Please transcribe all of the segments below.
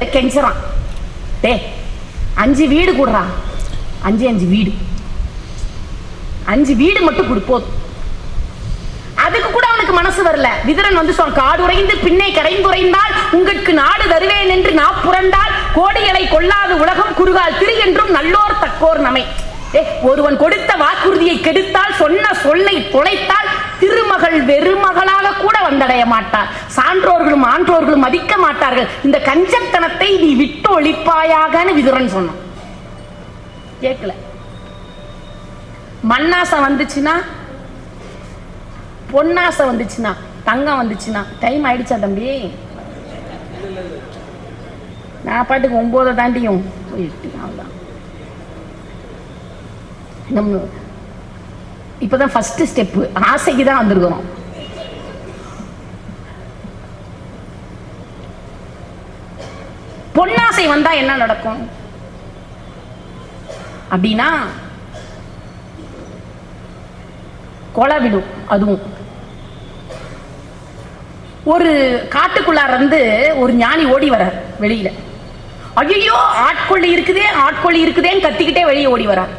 கெஞ்சறான் டே அஞ்சு வீடு கூடுறா அஞ்சு அஞ்சு வீடு அஞ்சு வீடு மட்டும் கொடு போதும் அதுக்கு கூட அவனுக்கு மனசு வரல விதுரன் வந்து சொல் காடு உறைந்து பின்னே கரைந்துரைந்தால் உங்களுக்கு நாடு தருவேன் என்று நான் புரண்டால் கோடிகளை கொள்ளாது உலகம் குறுகால் திரு என்றும் நல்லோர் தக்கோர் நமை ஏ, ஒருவன் கொடுத்த வாக்குறுதியை கெடுத்தால் சொன்ன சொல்லை தொலைத்தால் திருமகள் வெறுமகளாக கூட வந்தடைய மாட்டார் சான்றோர்களும் ஆன்றோர்களும் மதிக்க மாட்டார்கள் இந்த கஞ்சத்தனத்தை நீ விட்டு ஒழிப்பாயாகன்னு விதுரன் சொன்னான் கேட்கல மண்ணாசை வந்துச்சுன்னா பொன்னாசை வந்துச்சுன்னா தங்கம் வந்துச்சுன்னா டைம் ஆயிடுச்சா தம்பி நான் பாட்டுக்கு ஒன்பதை தாண்டியும் போயிட்டு அவ்வளோதான் நம்ம இப்பதான் ஃபர்ஸ்ட் ஸ்டெப் ஆசைக்கு தான் வந்திருக்கிறோம் பொன்னாசை வந்தா என்ன நடக்கும் அப்படின்னா கொலை விடும் அதுவும் ஒரு காட்டுக்குள்ளார இருந்து ஒரு ஞானி ஓடி வரார் வெளியில ஐயோ ஆட்கொள்ளி இருக்குதே ஆட்கொள்ளி இருக்குதேன்னு கத்திக்கிட்டே வெளியே ஓடி வரார்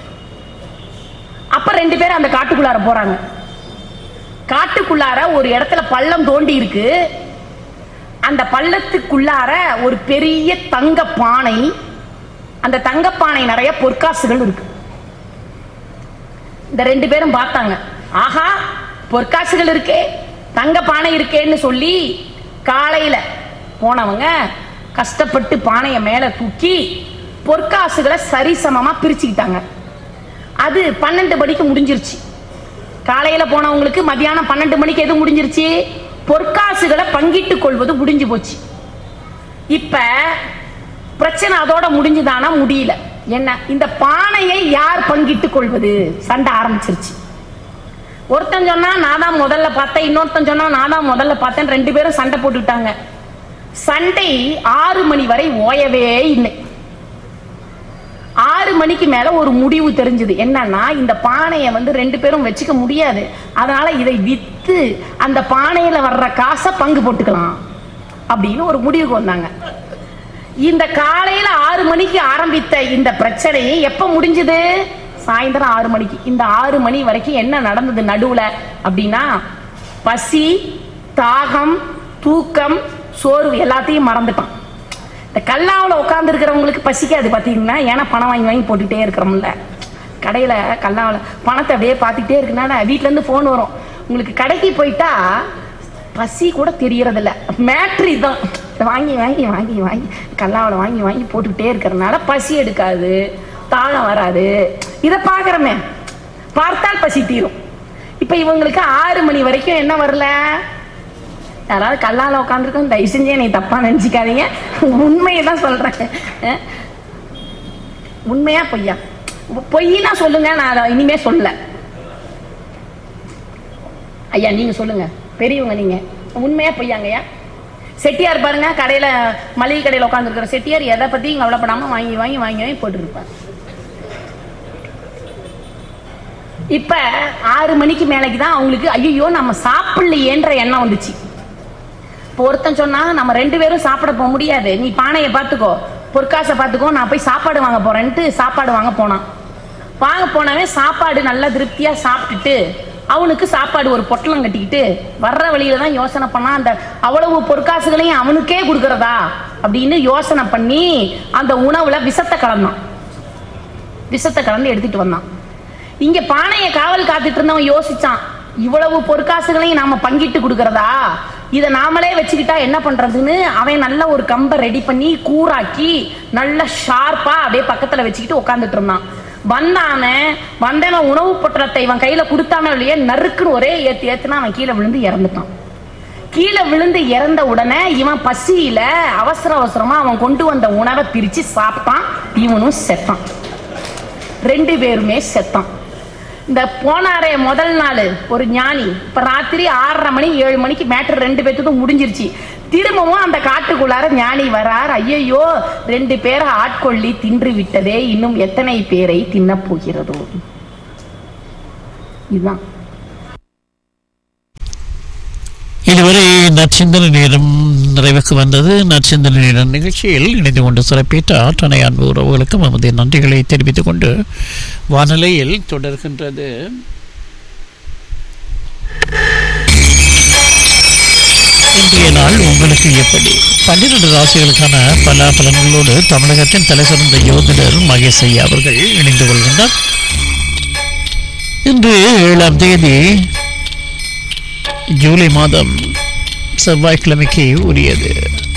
அப்ப ரெண்டு பேரும் அந்த காட்டுக்குள்ளார போறாங்க காட்டுக்குள்ளார ஒரு இடத்துல பள்ளம் தோண்டி இருக்கு அந்த பள்ளத்துக்குள்ளார ஒரு பெரிய தங்க பானை அந்த தங்கப்பானை நிறைய பொற்காசுகள் இருக்கு இந்த ரெண்டு பேரும் பார்த்தாங்க ஆஹா பொற்காசுகள் இருக்கே தங்க பானை இருக்கேன்னு சொல்லி காலையில போனவங்க கஷ்டப்பட்டு பானையை மேல தூக்கி பொற்காசுகளை சரிசமமா பிரிச்சுக்கிட்டாங்க அது பன்னெண்டு மணிக்கு முடிஞ்சிருச்சு காலையில போனவங்களுக்கு மதியானம் பன்னெண்டு மணிக்கு எது முடிஞ்சிருச்சு பொற்காசுகளை பங்கிட்டு கொள்வது முடிஞ்சு போச்சு இப்ப பிரச்சனை அதோட முடிஞ்சுதானா முடியல என்ன இந்த பானையை யார் பங்கிட்டுக் கொள்வது சண்டை ஆரம்பிச்சிருச்சு ஒருத்தன் சொன்னா நான் தான் முதல்ல பார்த்தேன் இன்னொருத்தன் சொன்னா நான் தான் முதல்ல பார்த்தேன் ரெண்டு பேரும் சண்டை போட்டுட்டாங்க சண்டை ஆறு மணி வரை ஓயவே இல்லை ஆறு மணிக்கு மேல ஒரு முடிவு தெரிஞ்சது என்னன்னா இந்த பானையை வந்து ரெண்டு பேரும் வச்சுக்க முடியாது அதனால இதை வித்து அந்த பானையில வர்ற காசை பங்கு போட்டுக்கலாம் அப்படின்னு ஒரு முடிவுக்கு வந்தாங்க இந்த காலையில ஆறு மணிக்கு ஆரம்பித்த இந்த பிரச்சனை எப்ப முடிஞ்சது சாயந்தரம் ஆறு மணிக்கு இந்த ஆறு மணி வரைக்கும் என்ன நடந்தது நடுவுல அப்படின்னா பசி தாகம் தூக்கம் சோர்வு எல்லாத்தையும் மறந்துட்டான் இந்த கல்லாவில் உட்கார்ந்து இருக்கிறவங்களுக்கு பசிக்காது பார்த்தீங்கன்னா ஏன்னா பணம் வாங்கி வாங்கி போட்டுட்டே இருக்கிறோம்ல கடையில் கல்லாவில் பணத்தை அப்படியே பார்த்துக்கிட்டே இருக்குன்னா வீட்டிலேருந்து ஃபோன் வரும் உங்களுக்கு கடைக்கு போயிட்டா பசி கூட தெரியறதில்ல மேட்ரி தான் வாங்கி வாங்கி வாங்கி வாங்கி கல்லாவில் வாங்கி வாங்கி போட்டுக்கிட்டே இருக்கிறதுனால பசி எடுக்காது தாகம் வராது இதை பார்க்குறோமே பார்த்தால் பசி தீரும் இப்போ இவங்களுக்கு ஆறு மணி வரைக்கும் என்ன வரல யாராவது கல்லால உட்காந்துருக்கோம் தயவு செஞ்சு என்னை தப்பா நினைச்சுக்காதீங்க உண்மையை தான் சொல்றேன் அஹ். உண்மையா பொய்யா பொய்னா சொல்லுங்க நான் அதை இனிமே சொல்ல ஐயா நீங்க சொல்லுங்க பெரியவங்க நீங்க உண்மையா பொய்யாங்கய்யா செட்டியார் பாருங்க கடையில மளிகை கடையில உட்காந்துருக்கிற செட்டியார் எதை பத்தியும் கவலைப்படாம வாங்கி வாங்கி வாங்கி வாங்கி போட்டுருப்பார் இப்ப ஆறு மணிக்கு மேலைக்கு தான் அவங்களுக்கு ஐயோ நம்ம சாப்பிடலையேன்ற எண்ணம் வந்துச்சு இப்போ ஒருத்தன் சொன்னா நம்ம ரெண்டு பேரும் சாப்பிட போக முடியாது நீ பானையை பார்த்துக்கோ பொற்காசை பார்த்துக்கோ நான் போய் சாப்பாடு வாங்க போறேன்ட்டு சாப்பாடு வாங்க போனான் வாங்க போனவன் சாப்பாடு நல்லா திருப்தியா சாப்பிட்டுட்டு அவனுக்கு சாப்பாடு ஒரு பொட்டலம் கட்டிக்கிட்டு வர்ற வழியில தான் யோசனை பண்ணா அந்த அவ்வளவு பொற்காசுகளையும் அவனுக்கே கொடுக்கறதா அப்படின்னு யோசனை பண்ணி அந்த உணவுல விஷத்தை கலந்தான் விஷத்தை கலந்து எடுத்துட்டு வந்தான் இங்க பானையை காவல் காத்துட்டு இருந்தவன் யோசிச்சான் இவ்வளவு பொற்காசுகளையும் நாம பங்கிட்டு கொடுக்கறதா இதை நாமளே வச்சுக்கிட்டா என்ன பண்றதுன்னு அவன் நல்ல ஒரு கம்பை ரெடி பண்ணி கூராக்கி நல்ல ஷார்ப்பா அப்படியே பக்கத்துல வச்சுக்கிட்டு உட்காந்துட்டு இருந்தான் வந்தானே வந்தவன் உணவு பொட்டலத்தை இவன் கையில கொடுத்தானோ இல்லையே நறுக்குன்னு ஒரே ஏத்து ஏத்துனா அவன் கீழே விழுந்து இறந்துட்டான் கீழே விழுந்து இறந்த உடனே இவன் பசியில அவசர அவசரமா அவன் கொண்டு வந்த உணவை பிரிச்சு சாப்பிட்டான் இவனும் செத்தான் ரெண்டு பேருமே செத்தான் இந்த போனாரே முதல் நாள் ஒரு ஞானி இப்ப ராத்திரி ஆறரை மணி ஏழு மணிக்கு மேட்டர் ரெண்டு பேத்துக்கும் முடிஞ்சிருச்சு திரும்பவும் அந்த காட்டுக்குள்ளார ஞானி வரார் ஐயையோ ரெண்டு பேரை ஆட்கொள்ளி தின்று விட்டதே இன்னும் எத்தனை பேரை தின்னப் போகிறதோ இதுதான் இதுவரை நற்சிந்தனை நேரம் நிறைவுக்கு வந்தது நற்சிந்தனை நேரம் நிகழ்ச்சியில் இணைந்து கொண்டு சிறப்பித்த ஆற்றனை அன்பு உறவுகளுக்கும் நமது நன்றிகளை தெரிவித்துக் கொண்டு வானிலையில் தொடர்கின்றது இன்றைய நாள் உங்களுக்கு எப்படி பன்னிரண்டு ராசிகளுக்கான பல பலன்களோடு தமிழகத்தின் தலைசிறந்த யோகிடர் மகேஷ் ஐயா அவர்கள் இணைந்து கொள்கின்றார் இன்று ஏழாம் தேதி ஜூலை மாதம் செவ்வாய்க்கிழமைக்கு உரியது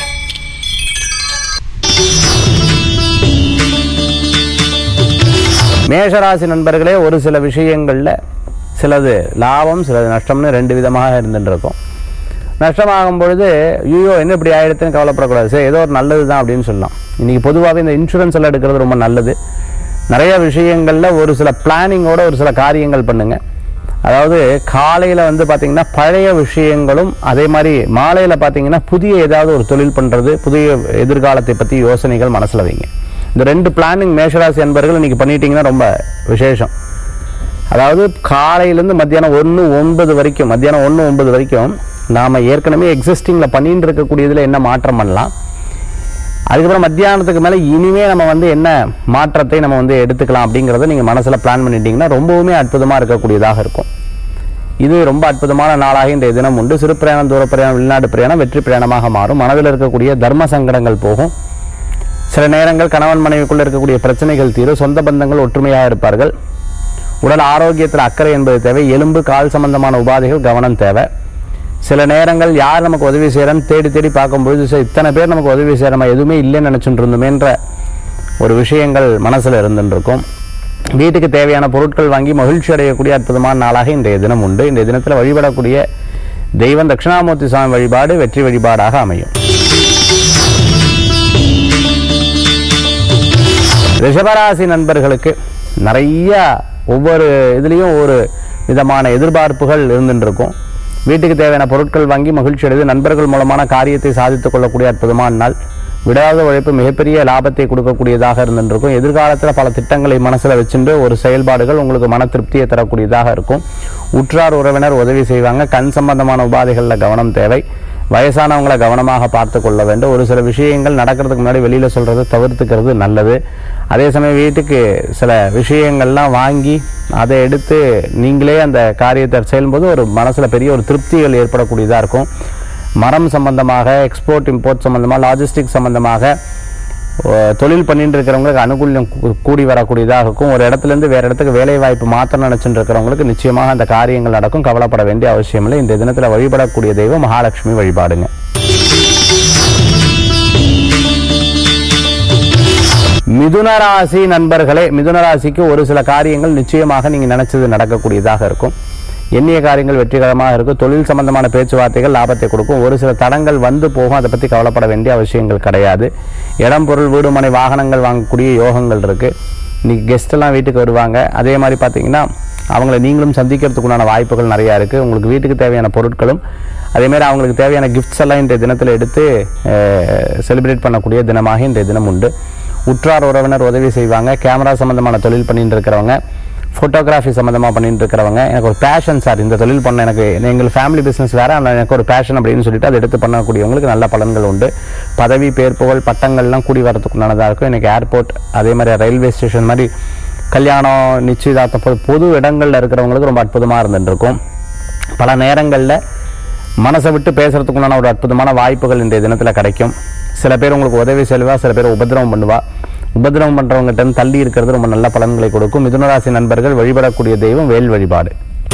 மேஷராசி நண்பர்களே ஒரு சில விஷயங்களில் சிலது லாபம் சிலது நஷ்டம்னு ரெண்டு விதமாக இருந்துட்டு இருக்கும் நஷ்டமாகும் பொழுது ஐயோ என்ன இப்படி ஆயிடுத்துன்னு கவலைப்படக்கூடாது சரி ஏதோ ஒரு நல்லது தான் அப்படின்னு சொல்லலாம் இன்னைக்கு பொதுவாகவே இந்த இன்சூரன்ஸ் எல்லாம் எடுக்கிறது ரொம்ப நல்லது நிறைய விஷயங்களில் ஒரு சில பிளானிங்கோட ஒரு சில காரியங்கள் பண்ணுங்க அதாவது காலையில் வந்து பார்த்தீங்கன்னா பழைய விஷயங்களும் அதே மாதிரி மாலையில் பார்த்தீங்கன்னா புதிய ஏதாவது ஒரு தொழில் பண்ணுறது புதிய எதிர்காலத்தை பற்றி யோசனைகள் மனசில் வைங்க இந்த ரெண்டு பிளானிங் மேஷராசி என்பர்கள் இன்னைக்கு பண்ணிட்டீங்கன்னா ரொம்ப விசேஷம் அதாவது காலையிலேருந்து மத்தியானம் ஒன்று ஒன்பது வரைக்கும் மத்தியானம் ஒன்று ஒன்பது வரைக்கும் நாம் ஏற்கனவே எக்ஸிஸ்டிங்கில் பண்ணிட்டு இருக்கக்கூடியதில் என்ன மாற்றம் பண்ணலாம் அதுக்கப்புறம் மத்தியானத்துக்கு மேலே இனிமே நம்ம வந்து என்ன மாற்றத்தை நம்ம வந்து எடுத்துக்கலாம் அப்படிங்கிறத நீங்கள் மனசில் பிளான் பண்ணிட்டீங்கன்னா ரொம்பவுமே அற்புதமாக இருக்கக்கூடியதாக இருக்கும் இது ரொம்ப அற்புதமான நாளாக இன்றைய தினம் உண்டு சிறு பிரயாணம் தூர பிரயாணம் வெளிநாடு பிரயாணம் வெற்றி பிரயாணமாக மாறும் மனதில் இருக்கக்கூடிய தர்ம சங்கடங்கள் போகும் சில நேரங்கள் கணவன் மனைவிக்குள்ள இருக்கக்கூடிய பிரச்சனைகள் தீரும் சொந்த பந்தங்கள் ஒற்றுமையாக இருப்பார்கள் உடல் ஆரோக்கியத்தில் அக்கறை என்பது தேவை எலும்பு கால் சம்பந்தமான உபாதைகள் கவனம் தேவை சில நேரங்கள் யார் நமக்கு உதவி செய்யறன்னு தேடி தேடி பார்க்கும்பொழுது சரி இத்தனை பேர் நமக்கு உதவி செய்யறமா எதுவுமே இல்லைன்னு நினைச்சுட்டு இருந்தோமேன்ற ஒரு விஷயங்கள் மனசுல இருந்துட்டு இருக்கும் வீட்டுக்கு தேவையான பொருட்கள் வாங்கி மகிழ்ச்சி அடையக்கூடிய அற்புதமான நாளாக இன்றைய தினம் உண்டு இன்றைய தினத்தில் வழிபடக்கூடிய தெய்வம் தட்சிணாமூர்த்தி சுவாமி வழிபாடு வெற்றி வழிபாடாக அமையும் ரிஷபராசி நண்பர்களுக்கு நிறைய ஒவ்வொரு இதுலேயும் ஒரு விதமான எதிர்பார்ப்புகள் இருந்துட்டு இருக்கும் வீட்டுக்கு தேவையான பொருட்கள் வாங்கி மகிழ்ச்சி அடைந்து நண்பர்கள் மூலமான காரியத்தை சாதித்துக் கொள்ளக்கூடிய அற்புதமான நாள் விடாத உழைப்பு மிகப்பெரிய லாபத்தை கொடுக்கக்கூடியதாக இருந்துட்டு இருக்கும் எதிர்காலத்தில் பல திட்டங்களை மனசில் வச்சுட்டு ஒரு செயல்பாடுகள் உங்களுக்கு மன திருப்தியை தரக்கூடியதாக இருக்கும் உற்றார் உறவினர் உதவி செய்வாங்க கண் சம்பந்தமான உபாதைகளில் கவனம் தேவை வயசானவங்களை கவனமாக பார்த்து கொள்ள வேண்டும் ஒரு சில விஷயங்கள் நடக்கிறதுக்கு முன்னாடி வெளியில சொல்றதை தவிர்த்துக்கிறது நல்லது அதே சமயம் வீட்டுக்கு சில விஷயங்கள்லாம் வாங்கி அதை எடுத்து நீங்களே அந்த காரியத்தை செய்யும்போது ஒரு மனசுல பெரிய ஒரு திருப்திகள் ஏற்படக்கூடியதா இருக்கும் மரம் சம்பந்தமாக எக்ஸ்போர்ட் இம்போர்ட் சம்பந்தமாக லாஜிஸ்டிக் சம்பந்தமாக அஹ், தொழில் பண்ணிட்டு இருக்கிறவங்களுக்கு அனுகூல்யம் கூ- கூடி வரக்கூடியதாக இருக்கும் ஒரு இடத்துல இருந்து வேற இடத்துக்கு வேலை வாய்ப்பு மாற்ற நினைச்சுட்டு இருக்கிறவங்களுக்கு நிச்சயமாக அந்த காரியங்கள் நடக்கும் கவலைப்பட வேண்டிய அவசியம் இல்லை இந்த தினத்துல வழிபடக்கூடிய தெய்வம் மகாலட்சுமி வழிபாடுங்க மிதுன ராசி நண்பர்களே மிதுன ராசிக்கு ஒரு சில காரியங்கள் நிச்சயமாக நீங்க நினைச்சது நடக்கக்கூடியதாக இருக்கும் எண்ணிய காரியங்கள் வெற்றிகரமாக இருக்கும் தொழில் சம்பந்தமான பேச்சுவார்த்தைகள் லாபத்தை கொடுக்கும் ஒரு சில தடங்கள் வந்து போகும் அதை பத்தி கவலைப்பட வேண்டிய அவசியங்கள் கிடையாது இடம் பொருள் வீடு மனை வாகனங்கள் வாங்கக்கூடிய யோகங்கள் இருக்கு இன்னைக்கு கெஸ்ட் எல்லாம் வீட்டுக்கு வருவாங்க அதே மாதிரி பார்த்தீங்கன்னா அவங்கள நீங்களும் சந்திக்கிறதுக்குண்டான வாய்ப்புகள் நிறையா இருக்கு உங்களுக்கு வீட்டுக்கு தேவையான பொருட்களும் அதே மாதிரி அவங்களுக்கு தேவையான கிஃப்ட்ஸ் எல்லாம் இன்றைய தினத்தில் எடுத்து செலிப்ரேட் பண்ணக்கூடிய தினமாக இன்றைய தினம் உண்டு உற்றார் உறவினர் உதவி செய்வாங்க கேமரா சம்பந்தமான தொழில் பண்ணிட்டு இருக்கிறவங்க ஃபோட்டோகிராஃபி சம்மந்தமாக பண்ணிட்டு இருக்கிறவங்க எனக்கு ஒரு பேஷன் சார் இந்த தொழில் பண்ண எனக்கு எங்கள் ஃபேமிலி பிஸ்னஸ் வேற ஆனால் எனக்கு ஒரு பேஷன் அப்படின்னு சொல்லிட்டு அதை எடுத்து பண்ணக்கூடியவங்களுக்கு நல்ல பலன்கள் உண்டு பதவி பேர் புகழ் பட்டங்கள்லாம் கூடி வரதுக்குண்டானதாக இருக்கும் எனக்கு ஏர்போர்ட் அதே மாதிரி ரயில்வே ஸ்டேஷன் மாதிரி கல்யாணம் நிச்சயதார்த்தம் பொது பொது இடங்களில் இருக்கிறவங்களுக்கு ரொம்ப அற்புதமாக இருந்துட்டு இருக்கும் பல நேரங்களில் மனசை விட்டு பேசுறதுக்குண்டான ஒரு அற்புதமான வாய்ப்புகள் இன்றைய தினத்தில் கிடைக்கும் சில பேர் உங்களுக்கு உதவி செய்வா சில பேர் உபதிரவம் பண்ணுவா உபதிரவம் பண்றவங்ககிட்ட இருந்து தள்ளி இருக்கிறது ரொம்ப நல்ல பலன்களை கொடுக்கும் மிதுனராசி நண்பர்கள் வழிபடக்கூடிய தெய்வம் வேல் வழிபாடு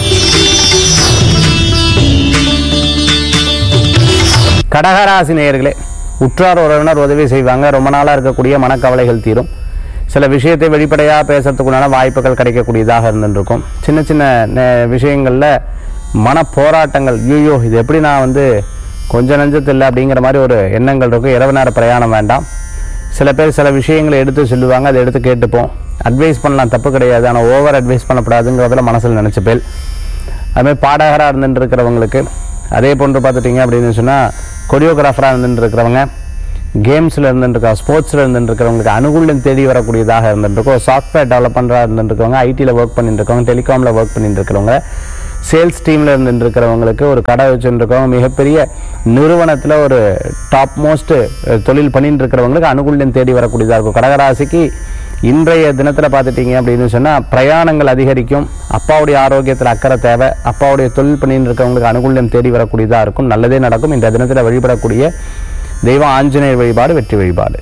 கடகராசி நேயர்களே உற்றார் உறவினர் உதவி செய்வாங்க ரொம்ப நாளா இருக்கக்கூடிய மனக்கவலைகள் தீரும் சில விஷயத்தை வெளிப்படையா பேசுறதுக்குண்டான வாய்ப்புகள் கிடைக்கக்கூடியதாக இருந்துருக்கும் சின்ன சின்ன நே- விஷயங்கள்ல மன போராட்டங்கள் ஐயோ இது எப்படி நான் வந்து கொஞ்ச நஞ்சத்து இல்லை அப்படிங்கிற மாதிரி ஒரு எண்ணங்கள் இருக்கும் இரவு நேர பிரயாணம் வேண்டாம் சில பேர் சில விஷயங்களை எடுத்து சொல்லுவாங்க அதை எடுத்து கேட்டுப்போம் அட்வைஸ் பண்ணலாம் தப்பு கிடையாது ஆனால் ஓவர் அட்வைஸ் பண்ணக்கூடாதுங்கிறதுல மனசில் நினச்சிப்பேன் அதுமாதிரி பாடகராக இருந்துட்டு இருக்கிறவங்களுக்கு அதே போன்று பார்த்துட்டிங்க அப்படின்னு சொன்னால் கொரியோகிராஃபராக இருந்துட்டு இருக்கிறவங்க கேம்ஸில் இருந்துட்டு இருக்கா ஸ்போர்ட்ஸில் இருந்துட்டு இருக்கிறவங்களுக்கு அனுகூலம் தேடி வரக்கூடியதாக இருந்துட்டு இருக்கும் சாஃப்ட்வேர் டெவலப்மெண்ட்டாக இருந்துட்டு இருக்கவங்க ஐடியில் ஒர்க் பண்ணிட்டு இருக்கவங்க டெலிகாமில் ஒர்க் பண்ணிட்டு இருக்கிறவங்க சேல்ஸ் டீமில் இருந்துட்டு இருக்கிறவங்களுக்கு ஒரு கடை வச்சுட்டு இருக்கவங்க மிகப்பெரிய நிறுவனத்தில் ஒரு டாப் மோஸ்ட் தொழில் பண்ணிட்டு இருக்கிறவங்களுக்கு அனுகூல்யம் தேடி வரக்கூடியதாக இருக்கும் கடகராசிக்கு இன்றைய தினத்தில் பார்த்துட்டீங்க அப்படின்னு சொன்னால் பிரயாணங்கள் அதிகரிக்கும் அப்பாவுடைய ஆரோக்கியத்தில் அக்கறை தேவை அப்பாவுடைய தொழில் பண்ணிட்டு இருக்கவங்களுக்கு அனுகூல்யம் தேடி வரக்கூடியதாக இருக்கும் நல்லதே நடக்கும் இந்த தினத்தில் வழிபடக்கூடிய தெய்வம் ஆஞ்சநேயர் வழிபாடு வெற்றி வழிபாடு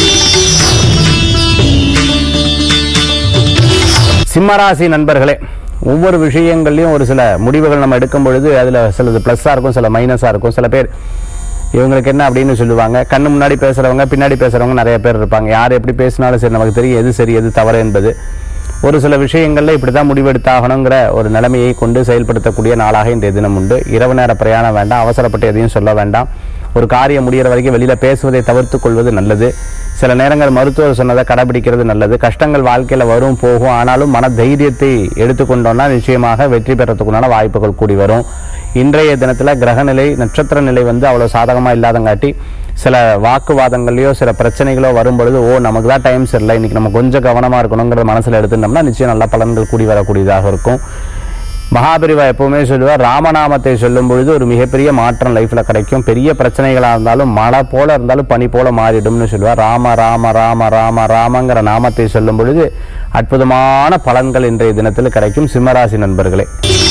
சிம்மராசி நண்பர்களே ஒவ்வொரு விஷயங்கள்லையும் ஒரு சில முடிவுகள் நம்ம எடுக்கும் பொழுது அதில் சிலது ப்ளஸ்ஸாக இருக்கும் சில மைனஸாக இருக்கும் சில பேர் இவங்களுக்கு என்ன அப்படின்னு சொல்லுவாங்க கண்ணு முன்னாடி பேசுகிறவங்க பின்னாடி பேசுகிறவங்க நிறைய பேர் இருப்பாங்க யார் எப்படி பேசினாலும் சரி நமக்கு தெரியும் எது சரி எது தவறு என்பது ஒரு சில விஷயங்களில் இப்படி தான் முடிவெடுத்தாகணுங்கிற ஒரு நிலைமையை கொண்டு செயல்படுத்தக்கூடிய நாளாக இன்றைய தினம் உண்டு இரவு நேர பிரயாணம் வேண்டாம் அவசரப்பட்டு எதையும் சொல்ல வேண்டாம் ஒரு காரியம் முடிகிற வரைக்கும் வெளியில் பேசுவதை தவிர்த்து கொள்வது நல்லது சில நேரங்கள் மருத்துவர் சொன்னதை கடைபிடிக்கிறது நல்லது கஷ்டங்கள் வாழ்க்கையில் வரும் போகும் ஆனாலும் மன தைரியத்தை எடுத்துக்கொண்டோம்னா நிச்சயமாக வெற்றி பெறத்துக்குண்டான வாய்ப்புகள் கூடி வரும் இன்றைய தினத்தில் கிரகநிலை நட்சத்திர நிலை வந்து அவ்வளோ சாதகமாக இல்லாதங்காட்டி சில வாக்குவாதங்கள்லையோ சில பிரச்சனைகளோ வரும் பொழுது ஓ நமக்கு தான் டைம் சரியில்லை இன்னைக்கு நம்ம கொஞ்சம் கவனமாக இருக்கணுங்கிற மனசில் எடுத்துட்டோம்னா நிச்சயம் நல்ல பலன்கள் கூடி வரக்கூடியதாக இருக்கும் மகாபிரிவா எப்பவுமே சொல்லுவார் ராமநாமத்தை சொல்லும் பொழுது ஒரு மிகப்பெரிய மாற்றம் லைஃப்ல கிடைக்கும் பெரிய பிரச்சனைகளா இருந்தாலும் மழை போல இருந்தாலும் பனி போல மாறிடும்னு சொல்லுவார் ராம ராம ராம ராம ராமங்கிற நாமத்தை சொல்லும் பொழுது அற்புதமான பலன்கள் இன்றைய தினத்தில் கிடைக்கும் சிம்மராசி நண்பர்களே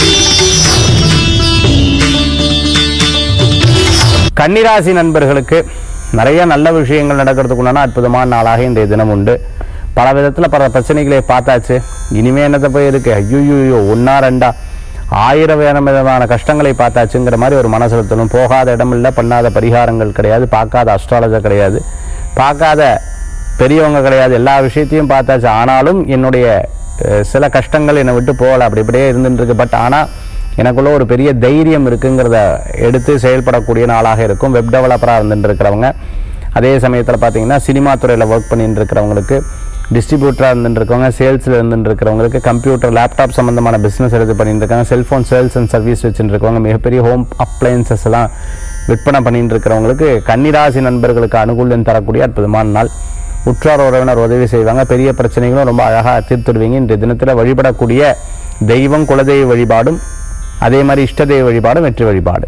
கன்னிராசி நண்பர்களுக்கு நிறைய நல்ல விஷயங்கள் நடக்கிறதுக்குண்டான அற்புதமான நாளாக இன்றைய தினம் உண்டு பல விதத்தில் பல பிரச்சனைகளை பார்த்தாச்சு இனிமே என்னத்தை போய் இருக்கு ஐயோ ஒன்னா ரெண்டா ஆயிரம் வேற விதமான கஷ்டங்களை பார்த்தாச்சுங்கிற மாதிரி ஒரு மனசுல தோணும் போகாத இடம் இல்லை பண்ணாத பரிகாரங்கள் கிடையாது பார்க்காத அஸ்ட்ராலஜர் கிடையாது பார்க்காத பெரியவங்க கிடையாது எல்லா விஷயத்தையும் பார்த்தாச்சு ஆனாலும் என்னுடைய அஹ், சில கஷ்டங்கள் என்னை விட்டு போகல அப்படி இப்படியே இருந்துட்டு இருக்கு பட் ஆனால் எனக்குள்ள ஒரு பெரிய தைரியம் இருக்குங்கிறத எடுத்து செயல்படக்கூடிய நாளாக இருக்கும் வெப் டெவலப்பராக இருந்துட்டு இருக்கிறவங்க அதே சமயத்தில் பார்த்தீங்கன்னா சினிமா துறையில் ஒர்க் பண்ணிட்டு இருக்கிறவங்களுக்கு டிஸ்ட்ரிபியூட்டராக இருந்துட்டு இருக்கவங்க சேல்ஸில் இருந்துட்டு இருக்கிறவங்களுக்கு கம்ப்யூட்டர் லேப்டாப் சம்மந்தமான பிஸ்னஸ் எடுத்து பண்ணிட்டு இருக்காங்க செல்ஃபோன் சேல்ஸ் அண்ட் சர்வீஸ் வச்சுட்டு இருக்கவங்க மிகப்பெரிய ஹோம் அப்ளையன்சஸ் எல்லாம் விற்பனை பண்ணிட்டு இருக்கிறவங்களுக்கு கன்னிராசி நண்பர்களுக்கு அனுகூலம் தரக்கூடிய அற்புதமான நாள் உற்றார் உறவினர் உதவி செய்வாங்க பெரிய பிரச்சனைகளும் ரொம்ப அழகாக தீர்த்துடுவீங்க இன்றைய தினத்தில் வழிபடக்கூடிய தெய்வம் குலதெய்வ வழிபாடும் அதே மாதிரி இஷ்ட தெய்வ வழிபாடும் வெற்றி வழிபாடு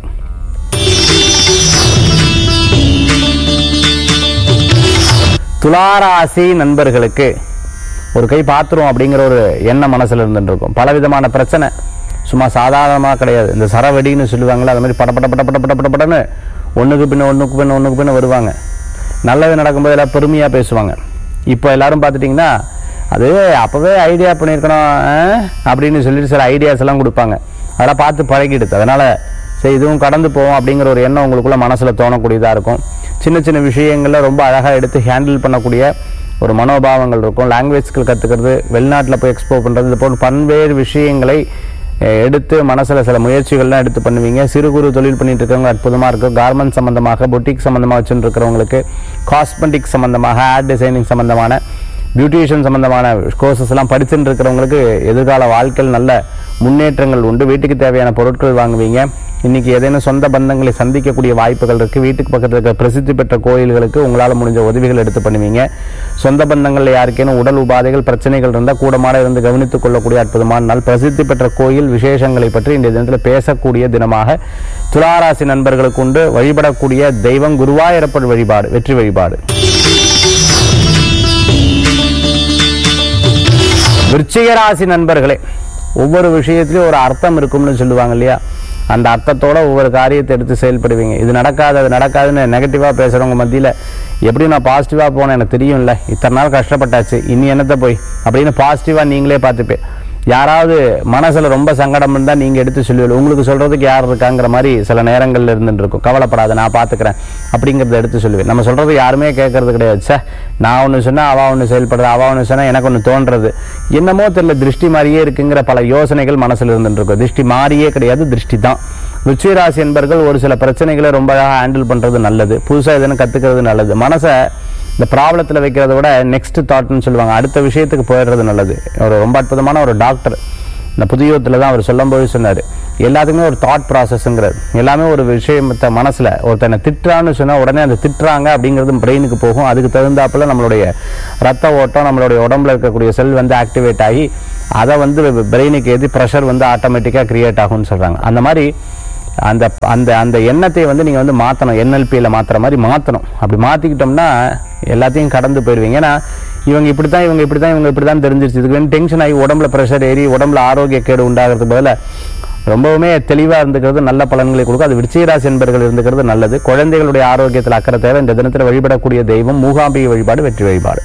துளாராசி நண்பர்களுக்கு ஒரு கை பாத்துரும் அப்படிங்கிற ஒரு எண்ணம் மனசுல இருந்துட்டு இருக்கும் பலவிதமான பிரச்சனை சும்மா சாதாரணமாக கிடையாது இந்த சரவெடின்னு சொல்லுவாங்களே அது மாதிரி பட பட பட பட பட பட படன்னு ஒண்ணுக்கு பின்ன ஒண்ணுக்கு பின்ன ஒண்ணுக்கு பின்ன வருவாங்க நல்லது நடக்கும்போது எல்லாம் பெருமையா பேசுவாங்க இப்போ எல்லாரும் பார்த்துட்டிங்கன்னா அது அப்பவே ஐடியா பண்ணியிருக்கணும் ஆ? அப்படின்னு சொல்லிட்டு சில ஐடியாஸ் எல்லாம் கொடுப்பாங்க அதெல்லாம் பார்த்து பழகிடுது அதனால சரி இதுவும் கடந்து போவோம் அப்படிங்கிற ஒரு எண்ணம் உங்களுக்குள்ள மனசுல தோணக்கூடியதா இருக்கும் சின்ன சின்ன விஷயங்கள்ல ரொம்ப அழகா எடுத்து ஹேண்டில் பண்ணக்கூடிய ஒரு மனோபாவங்கள் இருக்கும் லாங்குவேஜ்கள் கத்துக்கிறது வெளிநாட்டில் போய் எக்ஸ்போ பண்றது இது போன்ற பல்வேறு விஷயங்களை அஹ், எடுத்து மனசுல சில முயற்சிகள்லாம் எடுத்து பண்ணுவீங்க சிறு குறு தொழில் பண்ணிட்டு இருக்கவங்க அற்புதமா இருக்கும் கார்மெண்ட் சம்பந்தமாக பொட்டிக் சம்பந்தமா வச்சுட்டு இருக்கிறவங்களுக்கு காஸ்மெட்டிக் சம்பந்தமாக ஆட் டிசைனிங் சம்பந்தமான பியூட்டிஷியன் சம்பந்தமான கோர்சஸ் எல்லாம் படிச்சுட்டு இருக்கிறவங்களுக்கு எதிர்கால வாழ்க்கையில் நல்ல முன்னேற்றங்கள் உண்டு வீட்டுக்கு தேவையான பொருட்கள் வாங்குவீங்க இன்னைக்கு ஏதேனும் சொந்த பந்தங்களை சந்திக்கக்கூடிய வாய்ப்புகள் இருக்கு வீட்டுக்கு பக்கத்தில் இருக்க பிரசித்தி பெற்ற கோயில்களுக்கு உங்களால் முடிஞ்ச உதவிகள் எடுத்து பண்ணுவீங்க சொந்த பந்தங்களில் யாருக்கேனும் உடல் உபாதைகள் பிரச்சனைகள் இருந்தால் கூடமாட இருந்து கவனித்துக் கொள்ளக்கூடிய அற்புதமான நாள் பிரசித்தி பெற்ற கோயில் விசேஷங்களை பற்றி இந்த தினத்தில் பேசக்கூடிய தினமாக துளாராசி நண்பர்களுக்கு உண்டு வழிபடக்கூடிய தெய்வம் குருவாயிரப்பன் வழிபாடு வெற்றி வழிபாடு விருச்சிக ராசி நண்பர்களே ஒவ்வொரு விஷயத்திலையும் ஒரு அர்த்தம் இருக்கும்னு சொல்லுவாங்க இல்லையா அந்த அர்த்தத்தோட ஒவ்வொரு காரியத்தை எடுத்து செயல்படுவீங்க இது நடக்காது அது நடக்காதுன்னு நெகட்டிவாக பேசுகிறவங்க மத்தியில் எப்படி நான் பாசிட்டிவாக போனேன் எனக்கு தெரியும்ல இத்தனை நாள் கஷ்டப்பட்டாச்சு இனி என்னத்தை போய் அப்படின்னு பாசிட்டிவாக நீங்களே பார்த்துப்பேன் யாராவது மனசுல ரொம்ப சங்கடம் இருந்தா நீங்க எடுத்து சொல்லுவீங்க உங்களுக்கு சொல்றதுக்கு யார் இருக்காங்கிற மாதிரி சில நேரங்கள்ல இருந்துட்டு இருக்கும் கவலைப்படாத நான் பாத்துக்கிறேன் அப்படிங்கறத எடுத்து சொல்லுவேன் நம்ம சொல்றது யாருமே கேட்கறது கிடையாது ச்சே நான் ஒண்ணு சொன்னா அவ ஒண்ணு செயல்படுறது அவ ஒண்ணு சொன்னா எனக்கு ஒண்ணு தோன்றது என்னமோ தெரியல திருஷ்டி மாதிரியே இருக்குங்கிற பல யோசனைகள் மனசுல இருந்துட்டு இருக்கும் திருஷ்டி மாறியே கிடையாது திருஷ்டி தான் ருச்சிராசி என்பர்கள் ஒரு சில பிரச்சனைகளை ரொம்ப அழகாக ஹேண்டில் பண்றது நல்லது புதுசா எதுன்னு கத்துக்கிறது நல்லது மனசை இந்த ப்ராப்ளத்தில் வைக்கிறத விட நெக்ஸ்ட் தாட்னு சொல்லுவாங்க அடுத்த விஷயத்துக்கு போயிடுறது நல்லது ஒரு ரொம்ப அற்புதமான ஒரு டாக்டர் இந்த புதியோத்தில் தான் அவர் சொல்லும்போது சொன்னார் எல்லாத்துக்குமே ஒரு தாட் ப்ராசஸ்ங்கிறது எல்லாமே ஒரு விஷயத்தை மனசில் ஒருத்தனை திட்டுறான்னு சொன்னால் உடனே அந்த திட்டுறாங்க அப்படிங்கிறது பிரெயினுக்கு போகும் அதுக்கு தகுந்தாப்புல நம்மளுடைய ரத்த ஓட்டம் நம்மளுடைய உடம்புல இருக்கக்கூடிய செல் வந்து ஆக்டிவேட் ஆகி அதை வந்து பிரெயினுக்கு எது ப்ரெஷர் வந்து ஆட்டோமேட்டிக்காக கிரியேட் ஆகும்னு சொல்கிறாங்க அந்த மாதிரி அந்த அந்த அந்த எண்ணத்தை வந்து நீங்கள் வந்து மாற்றணும் என்எல்பியில் மாற்றுற மாதிரி மாற்றணும் அப்படி மாற்றிக்கிட்டோம்னா எல்லாத்தையும் கடந்து போயிடுவீங்க ஏன்னா இவங்க இப்படி தான் இவங்க இப்படி தான் இவங்க இப்படி தான் தெரிஞ்சிருச்சு இதுக்கு வந்து டென்ஷன் ஆகி உடம்புல ப்ரெஷர் ஏறி உடம்புல ஆரோக்கிய கேடு உண்டாகிறதுக்கு பதிலாக ரொம்பவுமே தெளிவாக இருந்துக்கிறது நல்ல பலன்களை கொடுக்கும் அது விருச்சிகராசி என்பர்கள் இருந்துக்கிறது நல்லது குழந்தைகளுடைய ஆரோக்கியத்தில் அக்கறை தேவை இந்த தினத்தில் வழிபடக்கூடிய தெய்வம் மூகாம்பிகை வழிபாடு வெற்றி வழிபாடு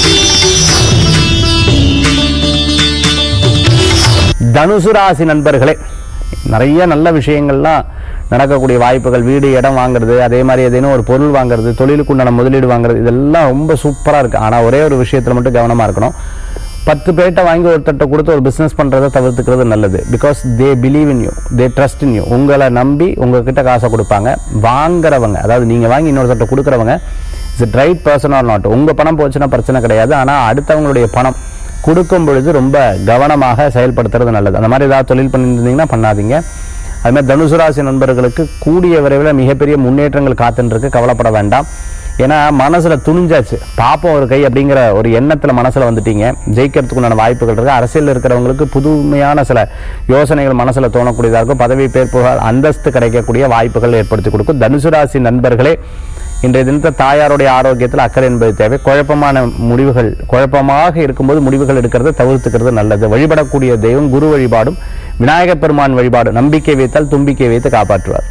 தனுசு ராசி நண்பர்களே நிறைய நல்ல விஷயங்கள்லாம் நடக்கக்கூடிய வாய்ப்புகள் வீடு இடம் வாங்குறது அதே மாதிரி ஏதேனும் ஒரு பொருள் வாங்குறது தொழிலுக்கு உண்டான முதலீடு வாங்குறது இதெல்லாம் ரொம்ப சூப்பராக இருக்குது ஆனால் ஒரே ஒரு விஷயத்தில் மட்டும் கவனமாக இருக்கணும் பத்து பேர்கிட்ட வாங்கி ஒருத்தட்ட கொடுத்து ஒரு பிஸ்னஸ் பண்ணுறதை தவிர்த்துக்கிறது நல்லது because they believe in you they trust in you உங்களை நம்பி உங்ககிட்ட காசை கொடுப்பாங்க வாங்குறவங்க அதாவது நீங்கள் வாங்கி இன்னொருத்தட்ட கொடுக்குறவங்க it's right person or not உங்கள் பணம் போச்சுன்னா பிரச்சனை கிடையாது ஆனால் அடுத்தவங்களுடைய பணம் கொடுக்கும் பொழுது ரொம்ப கவனமாக செயல்படுத்துறது நல்லது அந்த மாதிரி ஏதாவது தொழில் பண்ணியிருந்தீங்கன்னா பண்ணாதீங்க அது மாதிரி தனுசு ராசி நண்பர்களுக்கு கூடிய விரைவில் மிகப்பெரிய முன்னேற்றங்கள் காத்துன்னு இருக்கு கவலைப்பட வேண்டாம் ஏன்னா மனசுல துணிஞ்சாச்சு பாப்போம் ஒரு கை அப்படிங்கிற ஒரு எண்ணத்துல மனசுல வந்துட்டீங்க ஜெயிக்கிறதுக்குண்டான வாய்ப்புகள் இருக்கு அரசியல் இருக்கிறவங்களுக்கு புதுமையான சில யோசனைகள் மனசுல தோணக்கூடியதா இருக்கும் பதவி பேர் புகழ் அந்தஸ்து கிடைக்கக்கூடிய வாய்ப்புகள் ஏற்படுத்தி கொடுக்கும் தனுசு ராசி நண்பர்களே இன்றைய தினத்தை தாயாருடைய ஆரோக்கியத்தில் அக்கறை என்பது தேவை குழப்பமான முடிவுகள் குழப்பமாக இருக்கும்போது முடிவுகள் எடுக்கிறத தவிர்த்துக்கிறது நல்லது வழிபடக்கூடிய தெய்வம் குரு வழிபாடும் விநாயகப் பெருமான் வழிபாடு நம்பிக்கை வைத்தால் தும்பிக்கை வைத்து காப்பாற்றுவார்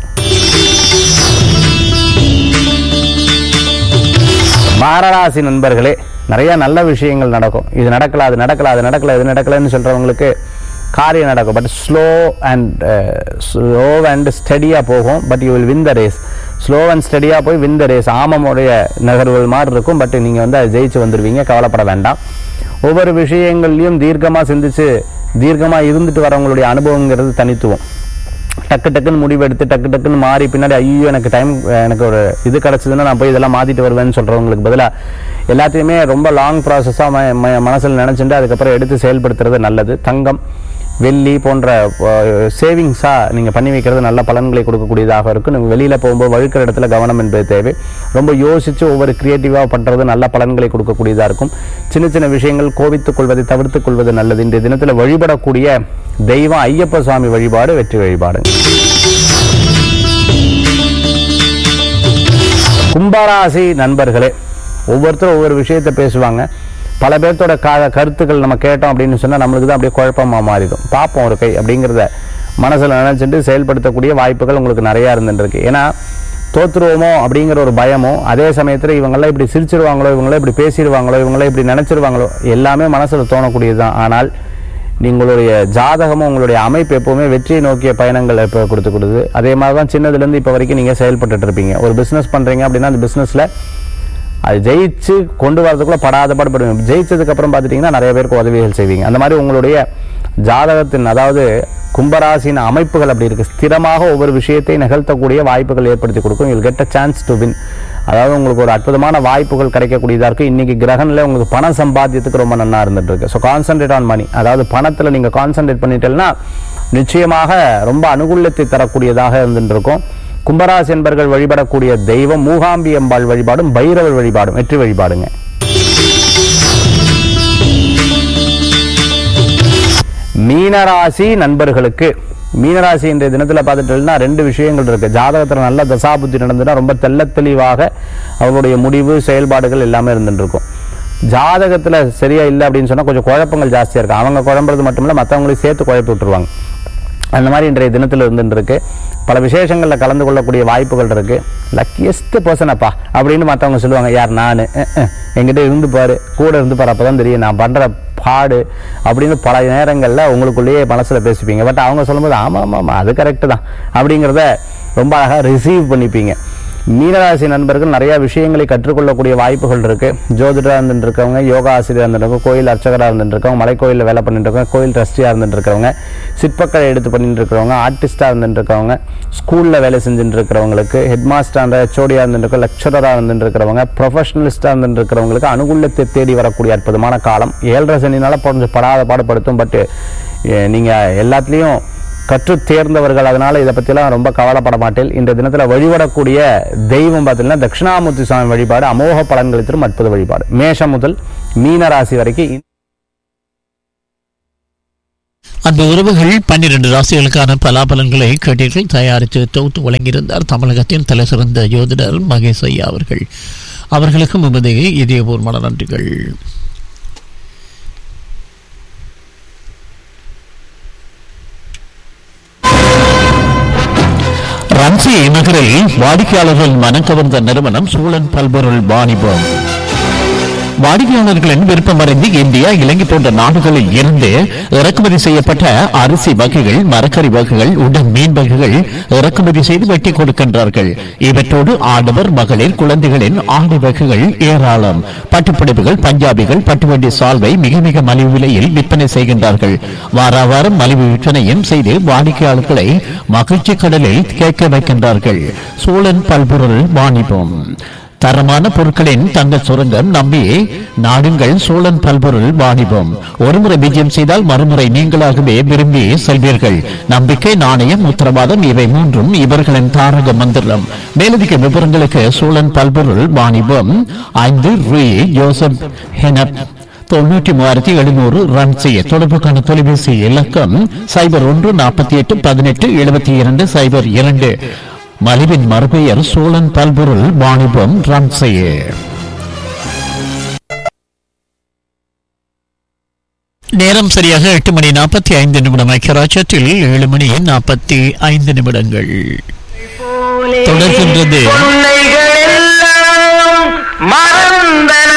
மகராசி நண்பர்களே நிறைய நல்ல விஷயங்கள் நடக்கும் இது நடக்கல அது நடக்கல அது நடக்கல இது நடக்கலன்னு சொல்றவங்களுக்கு காரியம் நடக்கும் but slow and slow and ஸ்டடியாக போகும் but you will win the race slow and ஸ்டடியாக போய் வின் த ரேஸ் ஆமமுடைய நகர்வுகள் மாதிரி இருக்கும் பட் நீங்கள் வந்து அதை ஜெயிச்சு வந்துடுவீங்க கவலைப்பட வேண்டாம் ஒவ்வொரு விஷயங்கள்லையும் தீர்க்கமாக சிந்திச்சு தீர்க்கமாக இருந்துட்டு வரவங்களுடைய அனுபவங்கிறது தனித்துவம் டக்கு டக்குன்னு முடிவு எடுத்து டக்கு டக்குன்னு மாறி பின்னாடி ஐயோ எனக்கு டைம் எனக்கு ஒரு இது கிடச்சதுன்னா நான் போய் இதெல்லாம் மாற்றிட்டு வருவேன்னு சொல்கிறவங்களுக்கு பதிலாக எல்லாத்தையுமே ரொம்ப லாங் ப்ராசஸாக மனசில் நினச்சிட்டு அதுக்கப்புறம் எடுத்து செயல்படுத்துறது நல்லது தங்கம் வெள்ளி போன்ற சேவிங்ஸாக நீங்கள் பண்ணி வைக்கிறது நல்ல பலன்களை கொடுக்கக்கூடியதாக இருக்கும் நீங்கள் வெளியில் போகும்போது வழுக்கிற இடத்துல கவனம் என்பது தேவை ரொம்ப யோசித்து ஒவ்வொரு கிரியேட்டிவாக பண்ணுறது நல்ல பலன்களை கொடுக்கக்கூடியதாக இருக்கும் சின்ன சின்ன விஷயங்கள் கோபித்துக் கொள்வதை தவிர்த்துக் கொள்வது நல்லது இன்றைய தினத்தில் வழிபடக்கூடிய தெய்வம் ஐயப்ப சுவாமி வழிபாடு வெற்றி வழிபாடு கும்பராசி நண்பர்களே ஒவ்வொருத்தரும் ஒவ்வொரு விஷயத்தை பேசுவாங்க பல பேர்த்தோட க கருத்துக்கள் நம்ம கேட்டோம் அப்படின்னு சொன்னால் நம்மளுக்கு தான் அப்படியே குழப்பமாக மாறிடும் பார்ப்போம் ஒரு கை அப்படிங்கிறத மனசில் நினச்சிட்டு செயல்படுத்தக்கூடிய வாய்ப்புகள் உங்களுக்கு நிறையா இருந்துருக்கு ஏன்னா தோத்துருவோமோ அப்படிங்கிற ஒரு பயமோ அதே சமயத்தில் இவங்கெல்லாம் இப்படி சிரிச்சிருவாங்களோ இவங்களாம் இப்படி பேசிடுவாங்களோ இவங்களாம் இப்படி நினச்சிருவாங்களோ எல்லாமே மனசில் தோணக்கூடியது தான் ஆனால் உங்களுடைய ஜாதகமும் உங்களுடைய அமைப்பு எப்பவுமே வெற்றியை நோக்கிய பயணங்கள் இப்போ கொடுத்து கொடுது அதே மாதிரி தான் சின்னதுலேருந்து இப்போ வரைக்கும் நீங்கள் செயல்பட்டுட்டு இருப்பீங்க ஒரு பிஸ்னஸ் பண்ணுறீங்க அப்படின்னா அந்த பிஸ்னஸில் அது ஜெயிச்சு கொண்டு வரதுக்குள்ள படாத பாடுபடுவீங்க ஜெயிச்சதுக்கு அப்புறம் பார்த்துட்டீங்கன்னா நிறைய பேருக்கு உதவிகள் செய்வீங்க அந்த மாதிரி உங்களுடைய ஜாதகத்தின் அதாவது கும்பராசியின் அமைப்புகள் அப்படி இருக்கு ஸ்திரமாக ஒவ்வொரு விஷயத்தை நிகழ்த்தக்கூடிய வாய்ப்புகள் ஏற்படுத்தி கொடுக்கும் you'll get a chance to win அதாவது உங்களுக்கு ஒரு அற்புதமான வாய்ப்புகள் கிடைக்கக்கூடியதாக இருக்கு இன்னைக்கு கிரகனில் உங்களுக்கு பண சம்பாத்தியத்துக்கு ரொம்ப நன்னா இருந்துட்டு இருக்கு ஸோ கான்சென்ட்ரேட் ஆன் மணி அதாவது பணத்தில் நீங்கள் கான்சென்ட்ரேட் பண்ணிட்டேன்னா நிச்சயமாக ரொம்ப அனுகூலத்தை தரக்கூடியதாக இருந்துட்டு இருக்கும் கும்பராசி என்பர்கள் வழிபடக்கூடிய தெய்வம் மூகாம்பி அம்பாள் வழிபாடும் பைரவர் வழிபாடும் வெற்றி வழிபாடுங்க மீனராசி நண்பர்களுக்கு மீனராசி இன்றைய தினத்தில் பார்த்துட்டோம்னா ரெண்டு விஷயங்கள் இருக்கு ஜாதகத்தில் நல்ல தசாபுத்தி நடந்துன்னா ரொம்ப தெள்ள தெளிவாக அவங்களுடைய முடிவு செயல்பாடுகள் எல்லாமே இருந்துட்டு இருக்கும் ஜாதகத்தில் சரியா இல்லை அப்படின்னு சொன்னால் கொஞ்சம் குழப்பங்கள் ஜாஸ்தியாக இருக்கும் அவங்க குழம்புறது மட்டும் இல்லை மற்றவங்களையும் சேர்த்து குழப்பி விட்டுருவாங்க அந்த மாதிரி இன்றைய தினத்தில் இருந்துட்டு இருக்கு பல விசேஷங்களில் கலந்து கொள்ளக்கூடிய வாய்ப்புகள் இருக்கு லக்கியஸ்ட் பர்சன் அப்பா அப்படின்னு மற்றவங்க சொல்லுவாங்க யார் நான் என்கிட்ட இருந்து பாரு கூட இருந்து பாரு அப்பதான் தெரியும் நான் பண்ற பாடு அப்படின்னு பல நேரங்களில் உங்களுக்குள்ளேயே மனசுல பேசிப்பீங்க பட் அவங்க சொல்லும்போது ஆமா ஆமா ஆமா அது கரெக்டு தான் அப்படிங்கிறத ரொம்ப அழகாக ரிசீவ் பண்ணிப்பீங்க மீனராசி நண்பர்கள் நிறைய விஷயங்களை கற்றுக்கொள்ளக்கூடிய வாய்ப்புகள் இருக்கு ஜோதிடராக இருந்துட்டு இருக்கவங்க யோகா ஆசிரியர் இருந்துட்டு கோயில் அர்ச்சகராக இருந்துட்டு இருக்கவங்க மலைக்கோயிலில் வேலை பண்ணிட்டு இருக்கவங்க கோயில் ட்ரஸ்டியாக இருந்துட்டு இருக்கவங்க சிற்பக்கலை எடுத்து பண்ணிட்டு இருக்கிறவங்க ஆர்டிஸ்டாக இருந்துட்டு இருக்கவங்க ஸ்கூலில் வேலை செஞ்சுட்டு இருக்கிறவங்களுக்கு ஹெட் மாஸ்டர் ஹெச்ஓடியாக இருந்துட்டு இருக்க லெக்சரராக இருந்துட்டு இருக்கிறவங்க ப்ரொஃபஷனலிஸ்டாக இருந்துட்டு இருக்கிறவங்களுக்கு அனுகூலத்தை தேடி வரக்கூடிய அற்புதமான காலம் ஏழரை சனினால கொஞ்சம் படாத பாடுபடுத்தும் பட் நீங்கள் எல்லாத்துலேயும் கற்று தேர்ந்தவர்கள் அதனால இதை பற்றிலாம் ரொம்ப கவலைப்பட மாட்டேன் இந்த தினத்தில் வழிபடக்கூடிய தெய்வம் பார்த்தீங்கன்னா தட்சிணாமூர்த்தி சுவாமி வழிபாடு அமோக பலன்களை தரும் அற்புத வழிபாடு மேஷம் முதல் மீன ராசி வரைக்கும் அந்த உறவுகள் பன்னிரண்டு ராசிகளுக்கான பலாபலன்களை கேட்டீர்கள் தயாரித்து தொகுத்து வழங்கியிருந்தார் தமிழகத்தின் தலை சிறந்த ஜோதிடர் மகேஷ் ஐயா அவர்கள் அவர்களுக்கும் எமது இதயபூர்வமான நன்றிகள் ரன்சி நகரில் வாடிக்கையாளர்கள் மனம் கவர்ந்த நிறுவனம் சூழன் பல்பொருள் வாணிபம் வாடிக்கையாளர்களின் விருப்பமறிந்து இந்தியா இலங்கை போன்ற நாடுகளில் இருந்து இறக்குமதி செய்யப்பட்ட அரிசி வகைகள் மரக்கறி வகைகள் உடன் மீன் வகைகள் இறக்குமதி செய்து வெட்டி கொடுக்கின்றார்கள் இவற்றோடு ஆடவர் மகளிர் குழந்தைகளின் ஆடை வகைகள் ஏராளம் பட்டுப்புடவைகள் பஞ்சாபிகள் பட்டுவண்டி சால்வை மிக மிக மலிவு விலையில் விற்பனை செய்கின்றார்கள் வார வாரம் மலிவு விற்பனையும் செய்து வாடிக்கையாளர்களை மகிழ்ச்சி கடலில் கேட்க வைக்கின்றார்கள் சூழன் பல்பொருள் வாணிபம் தரமான பொருட்களின் தங்க சுரங்கம் நம்பி நாடுங்கள் சோழன் பல்பொருள் வாணிபம் ஒருமுறை விஜயம் செய்தால் மறுமுறை நீங்களாகவே விரும்பி செல்வீர்கள் நம்பிக்கை நாணயம் உத்தரவாதம் இவை மூன்றும் இவர்களின் தாரக மந்திரம் மேலதிக விவரங்களுக்கு சோழன் பல்பொருள் வாணிபம் ஐந்து ரூ ஜோசப் ஹெனப் தொண்ணூற்றி மூவாயிரத்தி எழுநூறு ரன் செய்ய தொடர்புக்கான தொலைபேசி இலக்கம் சைபர் ஒன்று நாற்பத்தி எட்டு பதினெட்டு எழுபத்தி இரண்டு சைபர் இரண்டு மலிவின் மறுபெயர் சோழன் பல்பொருள் வாணிபம் ரன் செய்ய நேரம் சரியாக எட்டு மணி நாற்பத்தி ஐந்து நிமிடம் ஐக்கியராட்சத்தில் ஏழு மணி நாற்பத்தி ஐந்து நிமிடங்கள் தொடர்கின்றது தொல்லைகள் எல்லாம் மறந்தன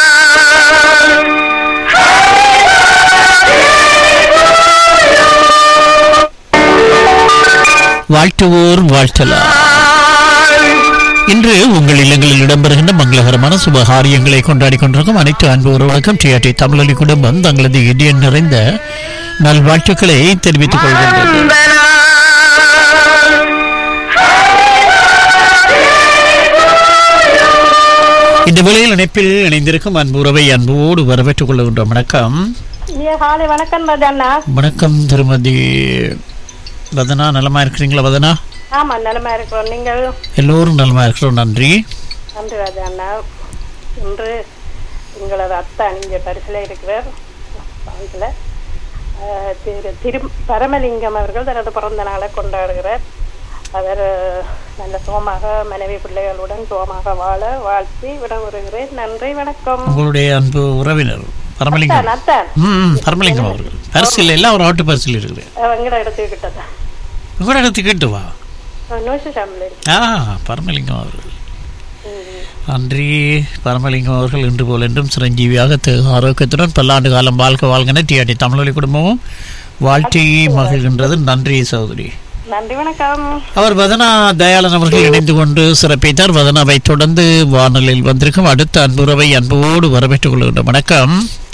வாழ்த்துவோர் வாழ்த்தலாம் இன்று உங்கள் இல்லங்களில் இடம்பெறுகின்ற மங்களகரமான சுபகாரியங்களை கொண்டாடி கொண்டிருக்கும் அனைத்து அன்பு உறவுகளுக்கும் டிஆர்டி தமிழொலி குடும்பம் தங்களது இடியன் நிறைந்த நல்வாழ்த்துக்களை தெரிவித்துக் கொள்கின்றது இந்த வேளையில் இணைப்பில் இணைந்திருக்கும் அன்பு உறவை அன்போடு வரவேற்றுக் கொள்கின்றோம் வணக்கம் ஐயா காலை வணக்கம் ராஜண்ணா வணக்கம் திருமதி வதனா நலமா இருக்கிறீங்களா வதனா ஆமா நிலமா இருக்கிறோம் நீங்கள் எல்லோரும் நலமா இருக்கிறோம் நன்றி நன்றி ராஜண்ணா இன்று எங்களது அத்தான் இங்கே பரிசில் இருக்கிறார் பாங்கில் திரு திரு பரமலிங்கம் அவர்கள் தனது பிறந்த நாளை கொண்டாடுகிறார் அவர் அஹ், நல்ல சுகமாக மனைவி பிள்ளைகளுடன் சுகமாக வாழ வாழ்த்தி விட வருகிறேன் நன்றி வணக்கம் உங்களுடைய அன்பு உறவினர் பரமலிங்கம் அத்தான் அத்தான் ம் பரமலிங்கம் அவர்கள் பரிசில் எல்லாம் ஒரு ஆட்டு பரிசில் இருக்குது எங்கட எடுத்துக்கிட்டதா உங்களோட இடத்து கேட்டு வா நோசி சாமில் ஆ பரமலிங்கம் அவர்கள் நன்றி பரமலிங்கம் அவர்கள் இன்று போல் என்றும் சிரஞ்சீவியாக திரு ஆரோக்கியத்துடன் பல்லாண்டு காலம் வாழ்க வாழ்கன டிஆர்டி தமிழொலி குடும்பமும் வாழ்த்தி மகிழ்கின்றது நன்றி சகோதரி நன்றி வணக்கம் அவர் வதனா தயாளன் அவர்கள் இணைந்து கொண்டு சிறப்பித்தார் வதனாவை தொடர்ந்து வானலில் வந்திருக்கும் அடுத்த அன்புறவை அன்போடு வரவேற்றுக் கொள்கின்ற வணக்கம்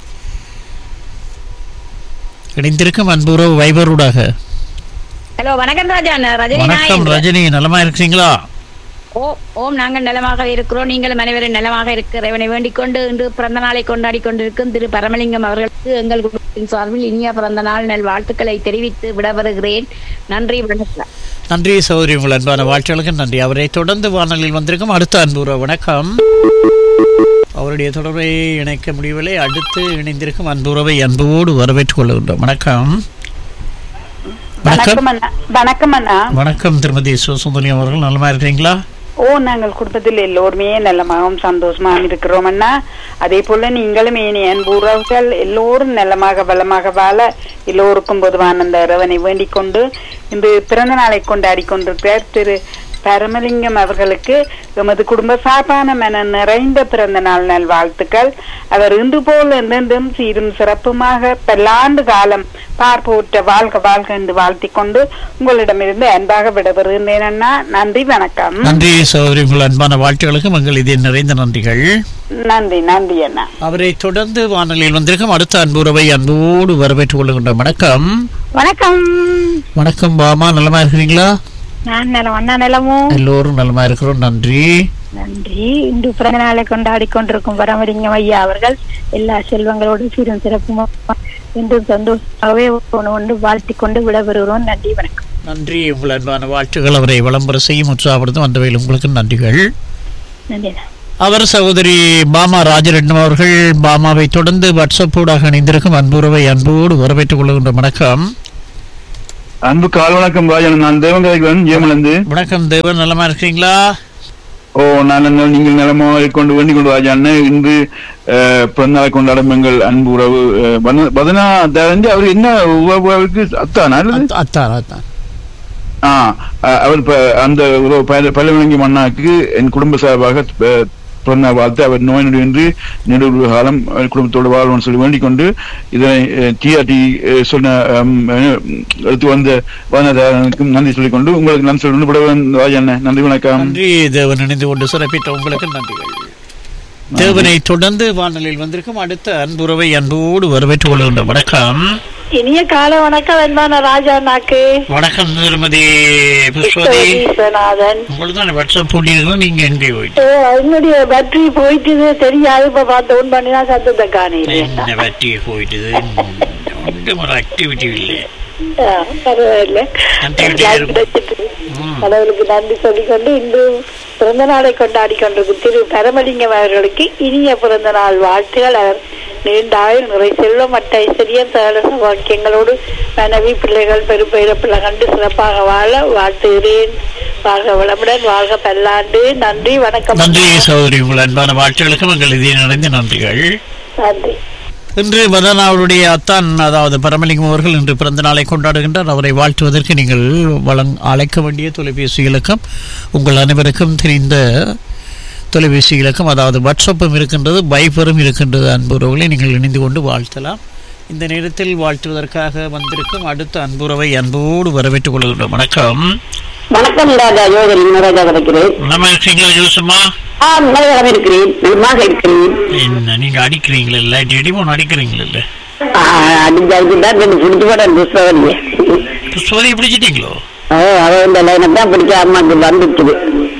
இணைந்திருக்கும் அன்புறவு வைபரூடாக ஹலோ வணக்கம் ராஜா நான் ரஜினி வணக்கம் நாயக். ரஜினி நலமா இருக்கிறீங்களா ஓ ஓம் நாங்கள் நலமாக இருக்கிறோம் நீங்களும் அனைவரும் நலமாக இருக்க இறைவனை வேண்டிக் கொண்டு இன்று பிறந்த நாளை கொண்டாடி கொண்டிருக்கும் திரு பரமலிங்கம் அவர்களுக்கு எங்கள் குடும்பத்தின் சார்பில் இனிய பிறந்த நாள் நல் வாழ்த்துக்களை தெரிவித்து விடவருகிறேன் நன்றி வணக்கம் நன்றி சௌதரி உங்கள் அன்பான வாழ்த்துகளுக்கு நன்றி அவரை தொடர்ந்து வானலில் வந்திருக்கும் அடுத்த அன்புற வணக்கம் அவருடைய தொடர்பை இணைக்க முடியவில்லை அடுத்து இணைந்திருக்கும் அன்புறவை அன்போடு வரவேற்றுக் கொள்கின்றோம் வணக்கம் வணக்கம் வணக்கம் அண்ணா வணக்கம் அண்ணா வணக்கம் திருமதி சிவசுந்தரி அவர்கள் நலமா இருக்கிறீங்களா ஓ நாங்கள் குடும்பத்தில் எல்லோருமே நலமாகவும் சந்தோஷமாகவும் இருக்கிறோம் அண்ணா அதே போல நீங்களும் இனி அன்பு உறவுகள் எல்லோரும் நலமாக வளமாக வாழ எல்லோருக்கும் பொதுவான அந்த இறைவனை வேண்டிக் கொண்டு இன்று பிறந்த நாளை கொண்டாடி கொண்டிருக்கிறார் திரு பரமலிங்கம் அவர்களுக்கு எமது குடும்ப சார்பான மன நிறைந்த பிறந்த நாள் நல் வாழ்த்துக்கள் அவர் இன்று போல் என்றென்றும் சீரும் சிறப்புமாக பல்லாண்டு காலம் பார்ப்போற்ற வாழ்க வாழ்க என்று வாழ்த்திக் கொண்டு உங்களிடமிருந்து அன்பாக விடைபெறுகின்றேன் அண்ணா நன்றி வணக்கம் நன்றி சௌதரி உங்கள் அன்பான வாழ்த்துகளுக்கு எங்கள் இதே நிறைந்த நன்றிகள் நன்றி நன்றி அண்ணா அவரை தொடர்ந்து வானொலியில் வந்திருக்கும் அடுத்த அன்புறவை அன்போடு வரவேற்றுக் கொள்கின்ற வணக்கம் வணக்கம் வணக்கம் பாமா நலமா இருக்கிறீங்களா நான் நலம் அண்ணா நலமும் எல்லோரும் நலமா இருக்கிறோம் நன்றி நன்றி இன்று பிறந்த நாளை கொண்டாடி கொண்டிருக்கும் பரமலிங்கம் ஐயா அவர்கள் எல்லா செல்வங்களோடு சீரும் சிறப்பும் என்றும் சந்தோஷமாகவே கொண்டு வாழ்த்தி கொண்டு விடைபெறுகிறோம் நன்றி வணக்கம் நன்றி உங்கள் அன்பான வாழ்த்துகள் அவரை விளம்பரம் செய்யும் உற்சாகப்படுத்தும் அந்த வகையில் உங்களுக்கு நன்றிகள் நன்றி அண்ணா. அவர் சகோதரி பாமா ராஜரட்னம் அவர்கள் பாமாவை தொடர்ந்து வாட்ஸ்அப் ஊடாக இணைந்திருக்கும் அன்புறவை அன்போடு வரவேற்றுக் கொள்கின்ற வணக்கம் அன்பு கால் வணக்கம் ராஜன் நான் தேவங்கரைவன் ஜெயமலந்து வணக்கம் தேவன் நலமா இருக்கீங்களா ஓ நான் என்ன- நீங்கள் நிலமாக கொண்டு வேண்டிக் கொண்டு ராஜான்னு இன்று அஹ், பிறந்தநாளை கொண்டாடும் எங்கள் அன்பு உறவு அஹ், பன- பதனா தெரிஞ்சு அவர் என்ன உறவு அவருக்கு அத்தானா அல்லது அத்- அத்தான் அத்தான் ஆ அஹ், அவர் இப்ப அந்த உறவு பல- பல்லவிளங்கி மன்னாக்கு என் குடும்ப சார்பாக அஹ், பிறந்த வாழ்த்து அவர் நோய் நொடி என்று நெடுவு காலம் அவர் குடும்பத்தோடு வாழ்வோம்னு சொல்லி வேண்டிக் கொண்டு இதனை டிஆர்டி சொன்ன அம், அஹ், எடுத்து வந்த வந்ததற்கும் நன்றி சொல்லிக்கொண்டு உங்களுக்கு நன்றி சொல்லி விடவன் ராஜன் நன்றி வணக்கம் நன்றி தேவன் இணைந்து கொண்டு சிறப்பித்த உங்களுக்கு நன்றிகள் தேவனை தொடர்ந்து வானொலியில் வந்திருக்கும் அடுத்த அன்புறவை அன்போடு வரவேற்றுக் கொள்கின்ற வணக்கம் இனிய கால வணக்கம் வெண்மான ராஜா நாக்கு வணக்கம் திருமதி புஷ்பதி விஸ்வநாதன் உங்களுக்கு தான் வாட்ஸ்அப் போட்டிருக்கோம் நீங்க எங்கே போயிட்டு என்னுடைய பேட்டரி போயிட்டு தெரியாது இப்ப பார்த்து ஒன் பண்ணி தான் சத்தத்தை காணையில என்ன பற்றி போயிட்டு ஒன்றும் ஒரு ஆக்டிவிட்டி இல்லை பரவாயில்ல Activity லைன் இருக்கும். கிடைச்சிட்டு ம். கடவுளுக்கு நன்றி சொல்லிக்கொண்டு இன்று பிறந்த நாளை கொண்டாடி கொண்டிருக்கும் திரு பரமலிங்கம் அவர்களுக்கு இனிய பிறந்த நாள் வாழ்த்துகள் அவர் நீண்ட ஆயுள் நிறை செல்வம் மற்ற ஐஸ்வர்யம் சகல சௌபாக்கியங்களோடு மனைவி பிள்ளைகள் பெருப்பெயரப்பிள்ளை கண்டு சிறப்பாக வாழ வாழ்த்துகிறேன் வாழ்க வளமுடன் வாழ்க பல்லாண்டு நன்றி வணக்கம் நன்றி சகோதரி உங்கள் அன்பான வாழ்த்துகளுக்கும் எங்கள் இதய நிறைந்த நன்றிகள் நன்றி இன்று மதனாவுடைய அத்தான் அதாவது பரமலிங்கம் அவர்கள் இன்று பிறந்த நாளை கொண்டாடுகின்றார் அவரை வாழ்த்துவதற்கு நீங்கள் வழங் அழைக்க வேண்டிய தொலைபேசி இலக்கம் உங்கள் அனைவருக்கும் தெரிந்த தொலைபேசி இலக்கம் அதாவது வாட்ஸ்அப்பும் இருக்கின்றது பைபரும் இருக்கின்றது அன்புறவுகளை நீங்கள் இணைந்து கொண்டு வாழ்த்தலாம் இந்த நேரத்தில் வாழ்த்துவதற்காக வந்திருக்கும் அடுத்த அன்புறவை அன்போடு வரவேற்றுக் கொள்கின்றோம் வணக்கம் வணக்கம் ராஜா யோகரி ராஜா வரைக்கிறேன் நம்ம இருக்கீங்களா ஜோசம்மா ஆ நல்லதாக இருக்கிறேன் நலமாக இருக்கிறேன் என்ன நீங்க அடிக்கிறீங்களா இல்ல டெடிமோன் அடிக்கிறீங்களா ஆ, அடிஞ்சாச்சு தான் ரெண்டு பிடிச்சு போட புஷ்பவல்லிய சோதியை பிடிச்சிட்டீங்களோ ஓ அவ இந்த லைனை தான் பிடிச்ச அம்மாக்கு வந்துட்டுது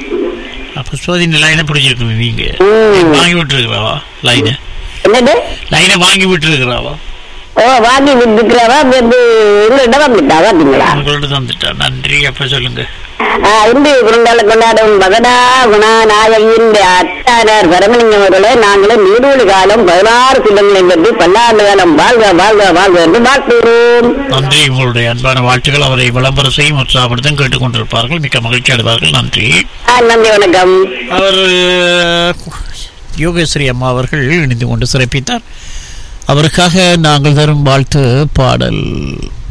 அப்ப சோதி லைனை பிடிச்சிருக்கீங்க நீங்க ம். வாங்கி விட்டுருக்கிறாவா லைனை என்னது லைனை வாங்கி விட்டுருக்கிறாவா ஓ வாங்கி விட்டுக்கிறவா வந்து உங்கள்கிட்ட வந்துட்டா பார்த்தீங்களா உங்கள்ட்ட தந்துட்டா நன்றி அப்ப சொல்லுங்க ஆ, இந்து பிறந்தால கொண்டாடும் பகடா குணாநாயகியின் அத்தானார் பரமலிங்கம் அவர்களே நாங்களும் நீடூழி காலம் பதினாறு சிலங்களை பற்றி பல்லாண்டு காலம் வாழ்க வாழ்க வாழ்க என்று வாழ்த்துகிறோம் நன்றி உங்களுடைய அன்பான வாழ்த்துக்கள் அவரை விளம்பரம் செய்யும் உற்சாகப்படுத்தும் கேட்டுக்கொண்டிருப்பார்கள் மிக்க மகிழ்ச்சி அடைவார்கள் நன்றி ஆ, நன்றி வணக்கம் அவர் யோகேஸ்வரி அம்மா அவர்கள் இணைந்து கொண்டு சிறப்பித்தார் அவருக்காக நாங்கள் தரும் வாழ்த்து பாடல்